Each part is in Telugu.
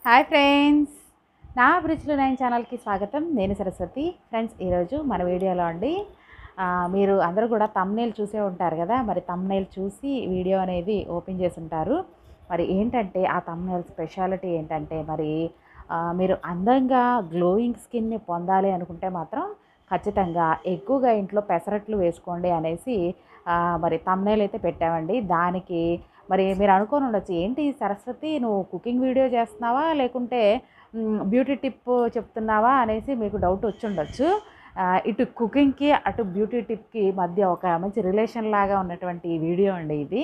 హాయ్ ఫ్రెండ్స్ నా అభిరుచులు నైన్ ఛానల్కి స్వాగతం నేను సరస్వతి ఫ్రెండ్స్ ఈరోజు మన వీడియోలో అండి ఆ, మీరు అందరూ కూడా తమ్నేల్ చూసే ఉంటారు కదా మరి తమ్నేల్ చూసి వీడియో అనేది ఓపెన్ చేసి ఉంటారు మరి ఏంటంటే ఆ తమ్నేల్ స్పెషాలిటీ ఏంటంటే మరి ఆ, మీరు అందంగా గ్లోయింగ్ స్కిన్ని పొందాలి అనుకుంటే మాత్రం ఖచ్చితంగా ఎక్కువగా ఇంట్లో పెసరట్లు వేసుకోండి అనేసి ఆ, మరి తమ్నేల్ అయితే పెట్టామండి దానికి మరి మీరు అనుకొని ఉండొచ్చు ఏంటి సరస్వతి నువ్వు కుకింగ్ వీడియో చేస్తున్నావా లేకుంటే మ్, బ్యూటీ టిప్ చెప్తున్నావా అనేసి మీకు డౌట్ వచ్చి ఉండొచ్చు ఆ, ఇటు కుకింగ్కి అటు బ్యూటీ టిప్కి మధ్య ఒక మంచి రిలేషన్ లాగా ఉన్నటువంటి వీడియో అండి ఇది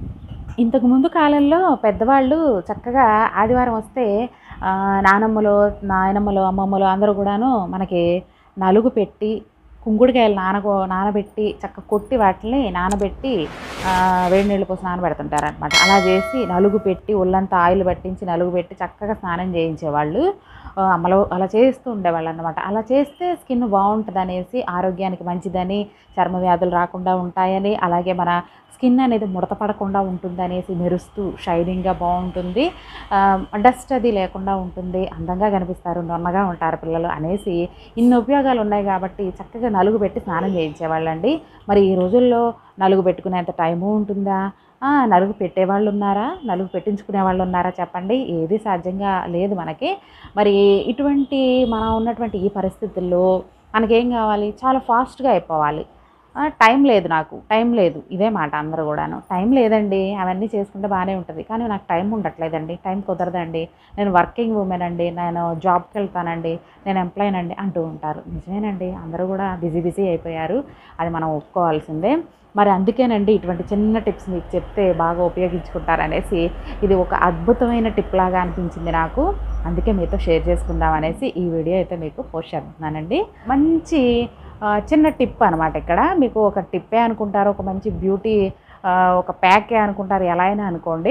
ఇంతకు ముందు కాలంలో పెద్దవాళ్ళు చక్కగా ఆదివారం వస్తే ఆ, నానమ్మలు నాయనమ్మలు అమ్మమ్మలు అందరూ కూడాను మనకి నలుగు పెట్టి కుంకుడుకాయలు నానగో నానబెట్టి చక్క కొట్టి వాటిని నానబెట్టి ఆ, వేడి నీళ్ళు పోసి నానబెడుతుంటారు అనమాట అలా చేసి నలుగు పెట్టి ఒళ్ళంతా ఆయిల్ పట్టించి నలుగు పెట్టి చక్కగా స్నానం చేయించేవాళ్ళు ఆ, అమ్మలు అలా చేస్తూ ఉండేవాళ్ళు అనమాట అలా చేస్తే స్కిన్ బాగుంటుంది అనేసి ఆరోగ్యానికి మంచిదని చర్మ వ్యాధులు రాకుండా ఉంటాయని అలాగే మన స్కిన్ అనేది ముడత పడకుండా ఉంటుంది అనేసి మెరుస్తూ షైనింగ్గా బాగుంటుంది డస్ట్ అది లేకుండా ఉంటుంది అందంగా కనిపిస్తారు నొన్నగా ఉంటారు పిల్లలు అనేసి ఇన్ని ఉపయోగాలు ఉన్నాయి కాబట్టి చక్కగా నలుగు పెట్టి స్నానం చేయించేవాళ్ళండి మరి ఈ రోజుల్లో నలుగు పెట్టుకునేంత టైము ఉంటుందా ఆ, నలుగు పెట్టేవాళ్ళు ఉన్నారా నలుగు పెట్టించుకునే వాళ్ళు ఉన్నారా చెప్పండి ఏది సాధ్యంగా లేదు మనకి మరి ఇటువంటి మనం ఉన్నటువంటి ఈ పరిస్థితుల్లో మనకేం కావాలి చాలా ఫాస్ట్గా అయిపోవాలి ఆ, టైం లేదు నాకు టైం లేదు ఇదే మాట అందరూ కూడాను టైం లేదండి అవన్నీ చేసుకుంటే బాగానే ఉంటుంది కానీ నాకు టైం ఉండట్లేదండి టైం కుదరదండి నేను వర్కింగ్ ఉమెన్ అండి నేను జాబ్కి వెళ్తానండి నేను ఎంప్లాయన్ అండి అంటూ ఉంటారు నిజమేనండి అందరూ కూడా బిజీ బిజీ అయిపోయారు అది మనం ఒప్పుకోవాల్సిందే మరి అందుకేనండి ఇటువంటి చిన్న టిప్స్ మీకు చెప్తే బాగా ఉపయోగించుకుంటారనేసి ఇది ఒక అద్భుతమైన టిప్ లాగా అనిపించింది నాకు అందుకే మీతో షేర్ చేసుకుందాం అనేసి ఈ వీడియో అయితే మీకు పోస్ట్ చేస్తున్నానండి మంచి ఆ, చిన్న టిప్ అనమాట ఇక్కడ మీకు ఒక టిప్పే అనుకుంటారు ఒక మంచి బ్యూటీ ఆ, ఒక ప్యాకే అనుకుంటారు ఎలా అయినా అనుకోండి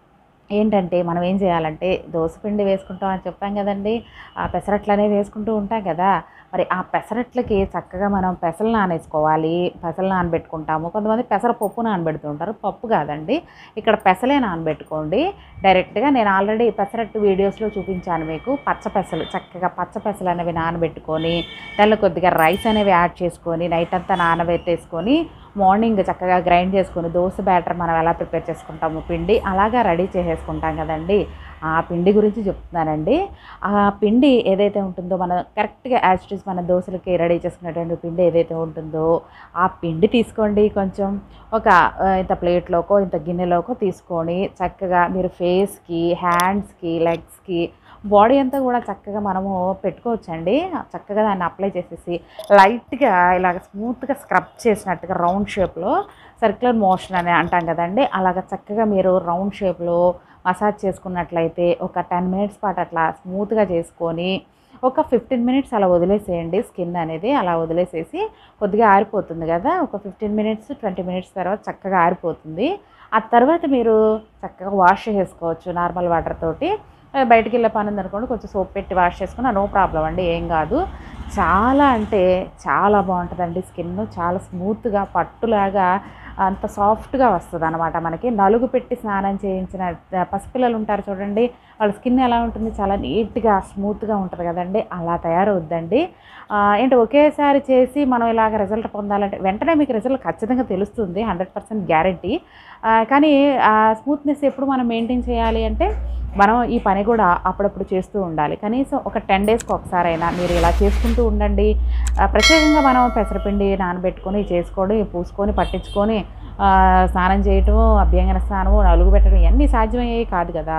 ఏంటంటే మనం ఏం చేయాలంటే దోసపిండి వేసుకుంటాం అని చెప్పాం కదండి ఆ పెసరట్లు అనేవి వేసుకుంటూ ఉంటాం కదా మరి ఆ పెసరట్లకి చక్కగా మనం పెసలు నానేసుకోవాలి పెసలు నానబెట్టుకుంటాము కొంతమంది పెసర పప్పు నానబెడుతూ ఉంటారు పప్పు కాదండి ఇక్కడ పెసలే నానబెట్టుకోండి డైరెక్ట్గా నేను ఆల్రెడీ పెసరట్టు వీడియోస్లో చూపించాను మీకు పచ్చ పెసలు చక్కగా పచ్చ పెసలు అనేవి నానబెట్టుకొని దానిలో కొద్దిగా రైస్ అనేవి యాడ్ చేసుకొని నైట్ అంతా నానబెట్టేసుకొని మార్నింగ్ చక్కగా గ్రైండ్ చేసుకొని దోశ బ్యాటర్ మనం ఎలా ప్రిపేర్ చేసుకుంటాము పిండి అలాగా రెడీ చేసేసుకుంటాం కదండి ఆ పిండి గురించి చెప్తున్నానండి ఆ పిండి ఏదైతే ఉంటుందో మనం కరెక్ట్గా యాజ్ ఇట్ మన దోశలకి రెడీ చేసుకునేటువంటి పిండి ఏదైతే ఉంటుందో ఆ పిండి తీసుకోండి కొంచెం ఒక ఆ, ఇంత ప్లేట్లోకో ఇంత గిన్నెలోకో తీసుకొని చక్కగా మీరు ఫేస్కి హ్యాండ్స్కి లెగ్స్కి బాడీ అంతా కూడా చక్కగా మనము పెట్టుకోవచ్చండి చక్కగా దాన్ని అప్లై చేసేసి లైట్గా ఇలాగ స్మూత్గా స్క్రబ్ చేసినట్టుగా రౌండ్ షేప్లో సర్క్యులర్ మోషన్ అని అంటాం కదండి అలాగ చక్కగా మీరు రౌండ్ షేప్లో మసాజ్ చేసుకున్నట్లయితే ఒక టెన్ మినిట్స్ పాటు అట్లా స్మూత్గా చేసుకొని ఒక ఫిఫ్టీన్ మినిట్స్ అలా వదిలేసేయండి స్కిన్ అనేది అలా వదిలేసేసి కొద్దిగా ఆరిపోతుంది కదా ఒక ఫిఫ్టీన్ మినిట్స్ ట్వంటీ మినిట్స్ తర్వాత చక్కగా ఆరిపోతుంది ఆ తర్వాత మీరు చక్కగా వాష్ చేసుకోవచ్చు నార్మల్ వాటర్ తోటి ఆ, బయటికి వెళ్ళే పని ఉందనుకోండి కొంచెం సోప్ పెట్టి వాష్ చేసుకున్నా నో ప్రాబ్లం అండి ఏం కాదు చాలా అంటే చాలా బాగుంటుందండి స్కిన్ చాలా స్మూత్గా పట్టులాగా అంత సాఫ్ట్గా వస్తుంది అనమాట మనకి నలుగు పెట్టి స్నానం చేయించిన ఆ, పసిపిల్లలు ఉంటారు చూడండి వాళ్ళ స్కిన్ ఎలా ఉంటుంది చాలా నీట్గా స్మూత్గా ఉంటుంది కదండి అలా తయారవుద్దండి ఆ, ఏంటి ఒకేసారి చేసి మనం ఇలాగ రిజల్ట్ పొందాలంటే వెంటనే మీకు రిజల్ట్ ఖచ్చితంగా తెలుస్తుంది హండ్రెడ్ పర్సెంట్ గ్యారంటీ కానీ ఆ స్మూత్నెస్ ఎప్పుడు మనం మెయింటైన్ చేయాలి అంటే మనం ఈ పని కూడా అప్పుడప్పుడు చేస్తూ ఉండాలి కనీసం ఒక టెన్ డేస్కి ఒకసారైనా మీరు ఇలా చేసుకుంటూ ఉండండి ఆ, ప్రత్యేకంగా మనం పెసరపిండి నానబెట్టుకొని చేసుకోవడం పూసుకొని పట్టించుకొని ఆ, స్నానం చేయటం అభ్యంగన స్నానము నలుగు పెట్టడం ఇవన్నీ సాధ్యమయ్యేవి కాదు కదా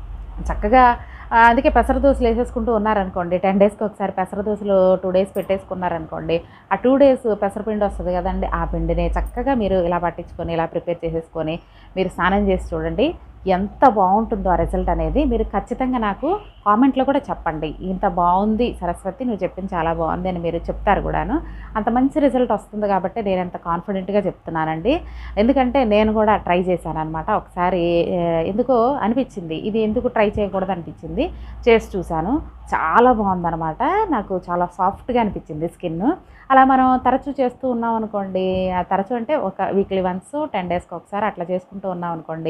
చక్కగా ఆ, అందుకే పెసర దోశలు వేసేసుకుంటూ ఉన్నారనుకోండి టెన్ డేస్కి ఒకసారి పెసర దోశలు టూ డేస్ పెట్టేసుకున్నారనుకోండి ఆ టూ డేస్ పెసరపిండి వస్తుంది కదండి ఆ పిండిని చక్కగా మీరు ఇలా పట్టించుకొని ఇలా ప్రిపేర్ చేసేసుకొని మీరు స్నానం చేసి చూడండి ఎంత బాగుంటుందో ఆ రిజల్ట్ అనేది మీరు ఖచ్చితంగా నాకు కామెంట్లో కూడా చెప్పండి ఇంత బాగుంది సరస్వతి నువ్వు చెప్పింది చాలా బాగుంది అని మీరు చెప్తారు కూడాను అంత మంచి రిజల్ట్ వస్తుంది కాబట్టి నేను అంత కాన్ఫిడెంట్గా చెప్తున్నానండి ఎందుకంటే నేను కూడా ట్రై చేశాను అనమాట ఒకసారి ఏ, ఎందుకో అనిపించింది ఇది ఎందుకు ట్రై చేయకూడదు అనిపించింది చేసి చూశాను చాలా బాగుందనమాట నాకు చాలా సాఫ్ట్గా అనిపించింది స్కిన్ అలా మనం తరచూ చేస్తూ ఉన్నాం అనుకోండి ఆ తరచూ అంటే ఒక వీక్లీ వన్స్ టెన్ డేస్కి ఒకసారి అట్లా చేసుకుంటూ ఉన్నాం అనుకోండి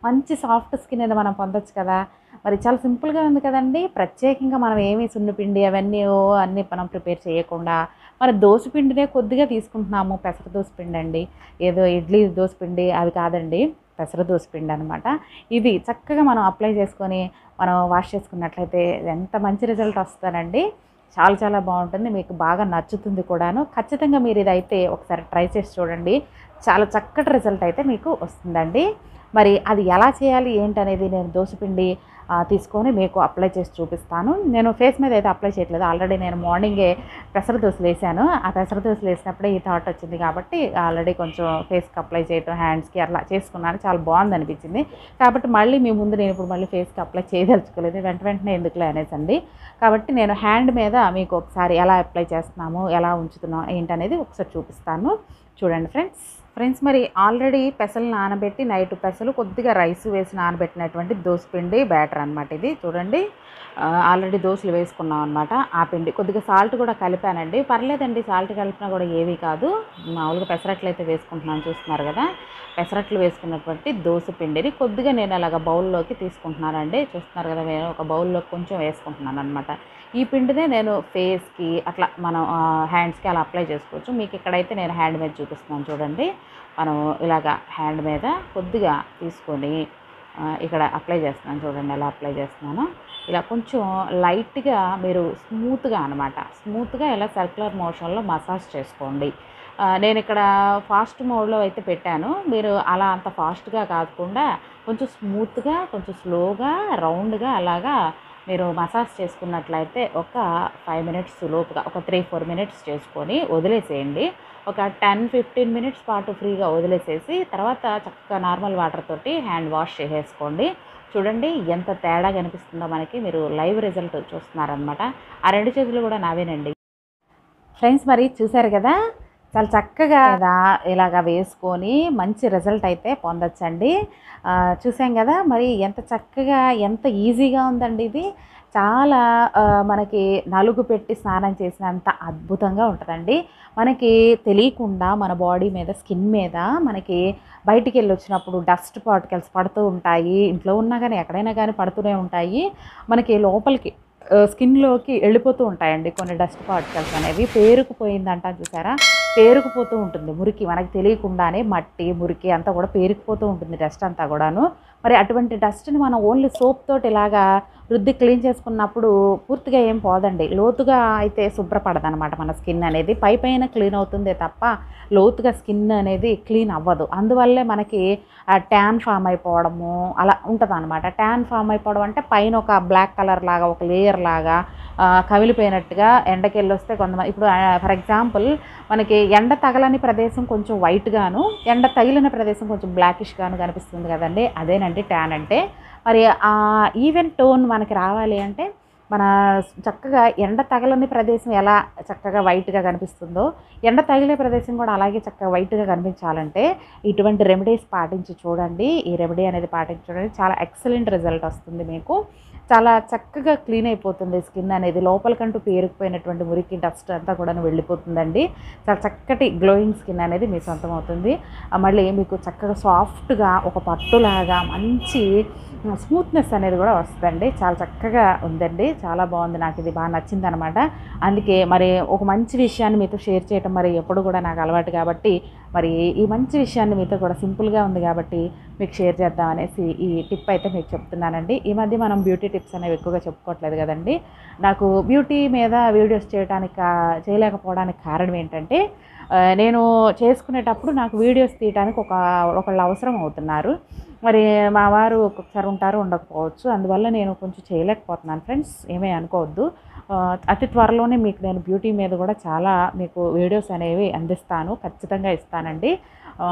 మంచి సాఫ్ట్ స్కిన్ అనేది మనం పొందొచ్చు కదా మరి చాలా సింపుల్గా ఉంది కదండి ప్రత్యేకంగా మనం ఏమి సున్నిపిండి అవన్నీ ఓ అన్నీ మనం ప్రిపేర్ చేయకుండా మరి దోసపిండినే కొద్దిగా తీసుకుంటున్నాము పెసర దోసపిండి అండి ఏదో ఇడ్లీ దోసపిండి అవి కాదండి పెసర దోసపిండి అనమాట ఇది చక్కగా మనం అప్లై చేసుకొని మనం వాష్ చేసుకున్నట్లయితే ఎంత మంచి రిజల్ట్ వస్తుందండి చాలా చాలా బాగుంటుంది మీకు బాగా నచ్చుతుంది కూడాను ఖచ్చితంగా మీరు ఇదైతే ఒకసారి ట్రై చేసి చూడండి చాలా చక్కటి రిజల్ట్ అయితే మీకు వస్తుందండి మరి అది ఎలా చేయాలి ఏంటనేది నేను దోసపిండి ఆ, తీసుకొని మీకు అప్లై చేసి చూపిస్తాను నేను ఫేస్ మీద అయితే అప్లై చేయట్లేదు ఆల్రెడీ నేను మార్నింగే పెసర దోశలు వేసాను ఆ పెసర దోశలు వేసినప్పుడే ఈ థాట్ వచ్చింది కాబట్టి ఆల్రెడీ కొంచెం ఫేస్కి అప్లై చేయటం హ్యాండ్స్కి అట్లా చేసుకున్నాను చాలా బాగుంది అనిపించింది కాబట్టి మళ్ళీ మీ ముందు నేను ఇప్పుడు మళ్ళీ ఫేస్కి అప్లై చేయదలుచుకోలేదు వెంట వెంటనే ఎందుకులే అనేసండి కాబట్టి నేను హ్యాండ్ మీద మీకు ఒకసారి ఎలా అప్లై చేస్తున్నాము ఎలా ఉంచుతున్నాం ఏంటనేది ఒకసారి చూపిస్తాను చూడండి ఫ్రెండ్స్ ఫ్రెండ్స్ మరి ఆల్రెడీ పెసలు నానబెట్టి నైట్ పెసలు కొద్దిగా రైస్ వేసి నానబెట్టినటువంటి దోసపిండి బ్యాటర్ అనమాట ఇది చూడండి ఆ, ఆల్రెడీ దోశలు వేసుకున్నాం అనమాట ఆ పిండి కొద్దిగా సాల్ట్ కూడా కలిపానండి పర్లేదండి సాల్ట్ కలిపినా కూడా ఏమీ కాదు మామూలుగా పెసరట్లు అయితే వేసుకుంటున్నాను చూస్తున్నారు కదా పెసరట్లు వేసుకున్నటువంటి దోశ పిండిని కొద్దిగా నేను అలాగ బౌల్లోకి తీసుకుంటున్నానండి చూస్తున్నారు కదా నేను ఒక బౌల్లోకి కొంచెం వేసుకుంటున్నాను అనమాట ఈ పిండినే నేను ఫేస్కి అట్లా మనం హ్యాండ్స్కి అలా అప్లై చేసుకోవచ్చు మీకు ఇక్కడైతే నేను హ్యాండ్ మీద చూపిస్తున్నాను చూడండి మనం ఇలాగ హ్యాండ్ మీద కొద్దిగా తీసుకొని ఆ, ఇక్కడ అప్లై చేస్తున్నాను చూడండి ఎలా అప్లై చేస్తున్నాను ఇలా కొంచెం లైట్గా మీరు స్మూత్గా అనమాట స్మూత్గా ఇలా సర్క్యులర్ మోషన్లో మసాజ్ చేసుకోండి ఆ, నేను ఇక్కడ ఫాస్ట్ మోడ్లో అయితే పెట్టాను మీరు అలా అంత ఫాస్ట్గా కాకుండా కొంచెం స్మూత్గా కొంచెం స్లోగా రౌండ్గా అలాగా మీరు మసాజ్ చేసుకున్నట్లయితే ఒక ఫైవ్ మినిట్స్ లోపుగా ఒక త్రీ ఫోర్ మినిట్స్ చేసుకొని వదిలేసేయండి ఒక టెన్ ఫిఫ్టీన్ మినిట్స్ పాటు ఫ్రీగా వదిలేసేసి తర్వాత చక్కగా నార్మల్ వాటర్ తోటి హ్యాండ్ వాష్ చేసేసుకోండి చూడండి ఎంత తేడా కనిపిస్తుందో మనకి మీరు లైవ్ రిజల్ట్ చూస్తున్నారనమాట ఆ రెండు చేతులు కూడా నావేనండి ఫ్రెండ్స్ మరి చూశారు కదా చాలా చక్కగా ఇలా ఇలాగ వేసుకొని మంచి రిజల్ట్ అయితే పొందొచ్చండి ఆ, చూసాం కదా మరి ఎంత చక్కగా ఎంత ఈజీగా ఉందండి ఇది చాలా ఆ, మనకి నలుగు పెట్టి స్నానం చేసినంత అద్భుతంగా ఉంటుందండి మనకి తెలియకుండా మన బాడీ మీద స్కిన్ మీద మనకి బయటికి వెళ్ళి వచ్చినప్పుడు డస్ట్ పార్టికల్స్ పడుతూ ఉంటాయి ఇంట్లో ఉన్నా కానీ ఎక్కడైనా కానీ పడుతూనే ఉంటాయి మనకి లోపలికి ఆ, స్కిన్లోకి వెళ్ళిపోతూ ఉంటాయండి కొన్ని డస్ట్ పార్టికల్స్ అనేవి పేరుకుపోయిందంట చూసారా పేరుకుపోతూ ఉంటుంది మురికి మనకి తెలియకుండానే మట్టి మురికి అంతా కూడా పేరుకుపోతూ ఉంటుంది డస్ట్ అంతా కూడాను మరి అటువంటి డస్ట్ని మనం ఓన్లీ సోప్ తోటి ఇలాగా రుద్ది క్లీన్ చేసుకున్నప్పుడు పూర్తిగా ఏం పోదండి లోతుగా అయితే శుభ్రపడదనమాట మన స్కిన్ అనేది పై పైన క్లీన్ అవుతుందే తప్ప లోతుగా స్కిన్ అనేది క్లీన్ అవ్వదు అందువల్లే మనకి ట్యాన్ ఫామ్ అయిపోవడము అలా ఉంటుంది అనమాట ట్యాన్ ఫామ్ అయిపోవడం అంటే పైన ఒక బ్లాక్ కలర్ లాగా ఒక లేయర్ లాగా ఆ, కమిలిపోయినట్టుగా ఎండకెళ్ళి వస్తే కొంతమంది ఇప్పుడు ఫర్ ఎగ్జాంపుల్ మనకి ఎండ తగలని ప్రదేశం కొంచెం వైట్గాను ఎండ తగిలిన ప్రదేశం కొంచెం బ్లాకిష్గాను కనిపిస్తుంది కదండి అదేనండి ట్యాన్ అంటే మరి ఆ ఈవెన్ టోన్ మనకి రావాలి అంటే మన చక్కగా ఎండ తగలని ప్రదేశం ఎలా చక్కగా వైట్గా కనిపిస్తుందో ఎండ తగిలే ప్రదేశం కూడా అలాగే చక్కగా వైట్గా కనిపించాలంటే ఇటువంటి రెమెడీస్ పాటించి చూడండి ఈ రెమెడీ అనేది పాటించి చూడండి చాలా ఎక్సలెంట్ రిజల్ట్ వస్తుంది మీకు చాలా చక్కగా క్లీన్ అయిపోతుంది స్కిన్ అనేది లోపలికంటూ పేరుకుపోయినటువంటి మురికి డస్ట్ అంతా కూడా వెళ్ళిపోతుందండి చాలా చక్కటి గ్లోయింగ్ స్కిన్ అనేది మీ సొంతం అవుతుంది ఆ, మళ్ళీ మీకు చక్కగా సాఫ్ట్గా ఒక పట్టులాగా మంచి స్మూత్నెస్ అనేది కూడా వస్తుందండి చాలా చక్కగా ఉందండి చాలా బాగుంది నాకు ఇది బాగా నచ్చింది అనమాట అందుకే మరి ఒక మంచి విషయాన్ని మీతో షేర్ చేయటం మరి ఎప్పుడు కూడా నాకు అలవాటు కాబట్టి మరి ఈ మంచి విషయాన్ని మీతో కూడా సింపుల్గా ఉంది కాబట్టి మీకు షేర్ చేద్దాం అనేసి ఈ టిప్ అయితే మీకు చెప్తున్నానండి ఈ మధ్య మనం బ్యూటీ టిప్స్ అనేవి ఎక్కువగా చెప్పుకోవట్లేదు కదండి నాకు బ్యూటీ మీద వీడియోస్ చేయడానికి కా- చేయలేకపోవడానికి కారణం ఏంటంటే ఆ, నేను చేసుకునేటప్పుడు నాకు వీడియోస్ తీయడానికి ఒక ఒకళ్ళు అవసరం అవుతున్నారు మరి మా వారు ఒక్కొక్కసారి ఉంటారు ఉండకపోవచ్చు అందువల్ల నేను కొంచెం చేయలేకపోతున్నాను ఫ్రెండ్స్ ఏమీ అనుకోవద్దు ఆ, అతి త్వరలోనే మీకు నేను బ్యూటీ మీద కూడా చాలా మీకు వీడియోస్ అనేవి అందిస్తాను ఖచ్చితంగా ఇస్తానండి ఆ,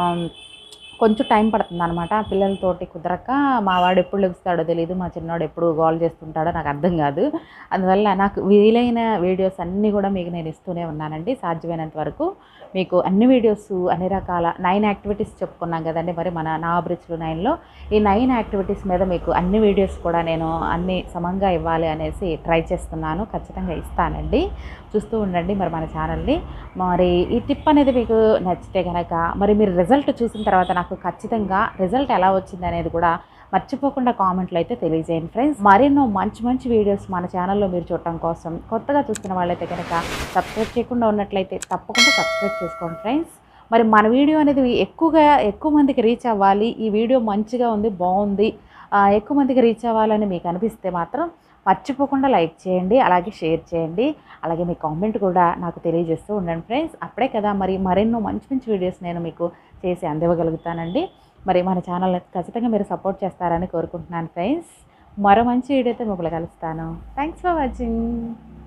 కొంచెం టైం పడుతుంది అనమాట పిల్లలతోటి కుదరక మా వాడు ఎప్పుడు లెగుస్తాడో తెలియదు మా చిన్నవాడు ఎప్పుడు గోల్ చేస్తుంటాడో నాకు అర్థం కాదు అందువల్ల నాకు వీలైన వీడియోస్ అన్నీ కూడా మీకు నేను ఇస్తూనే ఉన్నానండి సాధ్యమైనంత వరకు మీకు అన్ని వీడియోస్ అన్ని రకాల నైన్ యాక్టివిటీస్ చెప్పుకున్నాం కదండి మరి మన నా బ్రిడ్జ్లు నైన్లో ఈ నైన్ యాక్టివిటీస్ మీద మీకు అన్ని వీడియోస్ కూడా నేను అన్ని సమంగా ఇవ్వాలి అనేసి ట్రై చేస్తున్నాను ఖచ్చితంగా ఇస్తానండి చూస్తూ ఉండండి మరి మన ఛానల్ని మరి ఈ టిప్ అనేది మీకు నచ్చితే కనుక మరి మీరు రిజల్ట్ చూసిన తర్వాత నాకు ఖచ్చితంగా రిజల్ట్ ఎలా వచ్చింది అనేది కూడా మర్చిపోకుండా కామెంట్లో అయితే తెలియజేయండి ఫ్రెండ్స్ మరెన్నో మంచి మంచి వీడియోస్ మన ఛానల్లో మీరు చూడటం కోసం కొత్తగా చూస్తున్న వాళ్ళైతే కనుక సబ్స్క్రైబ్ చేయకుండా ఉన్నట్లయితే తప్పకుండా సబ్స్క్రైబ్ చేసుకోండి ఫ్రెండ్స్ మరి మన వీడియో అనేది ఎక్కువగా ఎక్కువ మందికి రీచ్ అవ్వాలి ఈ వీడియో మంచిగా ఉంది బాగుంది ఆ, ఎక్కువ మందికి రీచ్ అవ్వాలని మీకు అనిపిస్తే మాత్రం మర్చిపోకుండా లైక్ చేయండి అలాగే షేర్ చేయండి అలాగే మీ కామెంట్ కూడా నాకు తెలియజేస్తూ ఉండండి ఫ్రెండ్స్ అప్పుడే కదా మరి మరెన్నో మంచి మంచి వీడియోస్ నేను మీకు చేసి అందివ్వగలుగుతానండి మరి మన ఛానల్ ఖచ్చితంగా మీరు సపోర్ట్ చేస్తారని కోరుకుంటున్నాను ఫ్రెండ్స్ మరో మంచి వీడియోతో మిమ్మల్ని కలుస్తాను థ్యాంక్స్ ఫర్ వాచింగ్